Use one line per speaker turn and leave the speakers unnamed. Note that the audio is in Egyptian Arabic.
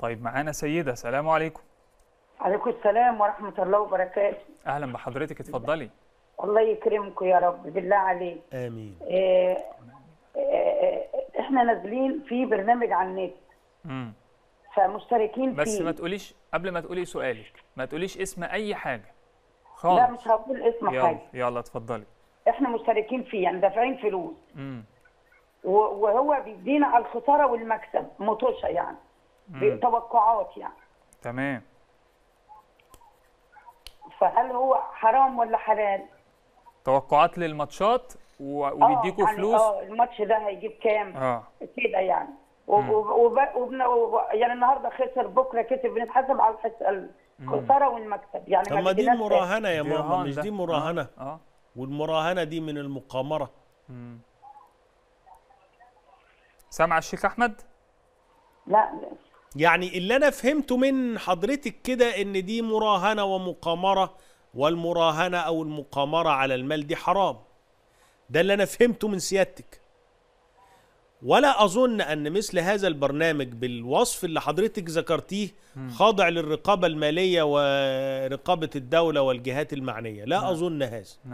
طيب معانا سيده سلام عليكم
عليكم السلام ورحمة الله وبركاته
اهلا بحضرتك اتفضلي
الله يكرمكم يا رب بالله عليك
امين
إيه إيه احنا نازلين في برنامج على النت
امم
فمشتركين
بس
فيه
ما تقوليش قبل ما تقولي سؤالك ما تقوليش اسم اي حاجه
لا
خالص
مش هقول اسم
يلا
حاجة
يلا اتفضلي
احنا مشتركين فيه يعني دافعين فلوس
امم
و- وهو بيدينا على الخسارة والمكسب مطوشة يعني توقعات يعني
تمام
فهل هو حرام ولا حلال؟
توقعات للماتشات و-
آه،
وبيديكوا
يعني
فلوس
اه الماتش ده هيجيب كام؟
اه
كده يعني وب- وب- وبن- وب- يعني النهارده خسر بكره كسب بنتحاسب على الحس- الخساره والمكسب يعني
طب ما دي
بديناش
مراهنه يا
دي
ماما
رهان
مش
ده.
دي مراهنه
اه, آه.
والمراهنه دي من المقامره
مم. سامع الشيخ احمد
لا لا.
يعني اللي انا فهمته من حضرتك كده ان دي مراهنه ومقامره والمراهنه او المقامره على المال دي حرام ده اللي انا فهمته من سيادتك ولا اظن ان مثل هذا البرنامج بالوصف اللي حضرتك ذكرتيه خاضع للرقابه الماليه ورقابه الدوله والجهات المعنيه لا اظن هذا